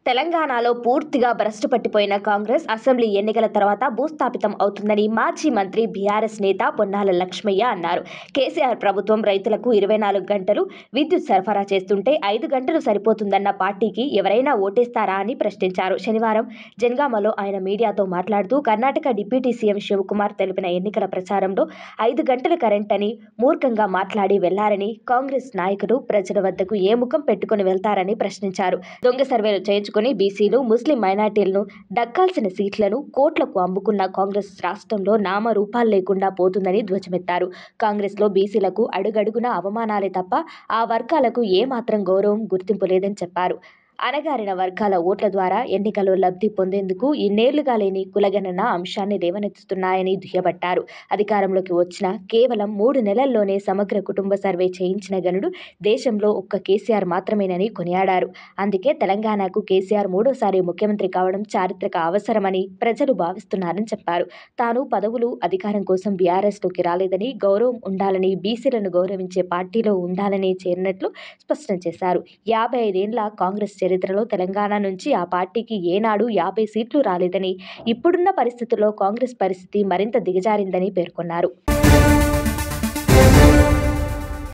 తెలంగాణలో పూర్తిగా భ్రష్టు పట్టిపోయిన కాంగ్రెస్ అసెంబ్లీ ఎన్నికల తర్వాత భూస్థాపితం అవుతుందని మాజీ మంత్రి బీఆర్ఎస్ నేత పొన్నాల లక్ష్మయ్య అన్నారు కేసీఆర్ ప్రభుత్వం రైతులకు ఇరవై నాలుగు గంటలు విద్యుత్ సరఫరా చేస్తుంటే ఐదు గంటలు సరిపోతుందన్న పార్టీకి ఎవరైనా ఓటేస్తారా అని ప్రశ్నించారు శనివారం జనగామలో ఆయన మీడియాతో మాట్లాడుతూ కర్ణాటక డిప్యూటీ సీఎం శివకుమార్ తెలిపిన ఎన్నికల ప్రచారంలో ఐదు గంటల కరెంట్ అని మూర్ఖంగా మాట్లాడి వెళ్లారని కాంగ్రెస్ నాయకులు ప్రజల వద్దకు ఏ ముఖం పెట్టుకుని వెళ్తారని ప్రశ్నించారు దొంగ సర్వేలు చేయించుకుని బీసీలు ముస్లిం మైనార్టీలను దక్కాల్సిన సీట్లను కోట్లకు అమ్ముకున్న కాంగ్రెస్ రాష్ట్రంలో నామరూపాలు లేకుండా పోతుందని ధ్వజమెత్తారు కాంగ్రెస్లో బీసీలకు అడుగడుగున అవమానాలే తప్ప ఆ వర్గాలకు ఏమాత్రం గౌరవం గుర్తింపు లేదని చెప్పారు అణగారిన వర్గాల ఓట్ల ద్వారా ఎన్నికల్లో లబ్ధి పొందేందుకు ఇన్నేళ్లుగా లేని కులగణన అంశాన్ని లేవనెత్తుతున్నాయని దుయ్యబట్టారు అధికారంలోకి వచ్చిన కేవలం మూడు నెలల్లోనే సమగ్ర కుటుంబ సర్వే చేయించిన గనుడు దేశంలో ఒక్క కేసీఆర్ మాత్రమేనని కొనియాడారు అందుకే తెలంగాణకు కేసీఆర్ మూడోసారి ముఖ్యమంత్రి కావడం చారిత్రక అవసరమని ప్రజలు భావిస్తున్నారని చెప్పారు తాను పదవులు అధికారం కోసం బీఆర్ఎస్లోకి రాలేదని గౌరవం ఉండాలని బీసీలను గౌరవించే పార్టీలో ఉండాలని చేరినట్లు స్పష్టం చేశారు యాభై ఐదేండ్ల కాంగ్రెస్ చరిత్రలో తెలంగాణ నుంచి ఆ పార్టీకి ఏనాడు యాభై సీట్లు రాలేదని ఇప్పుడున్న పరిస్థితుల్లో కాంగ్రెస్ పరిస్థితి మరింత దిగజారిందని పేర్కొన్నారు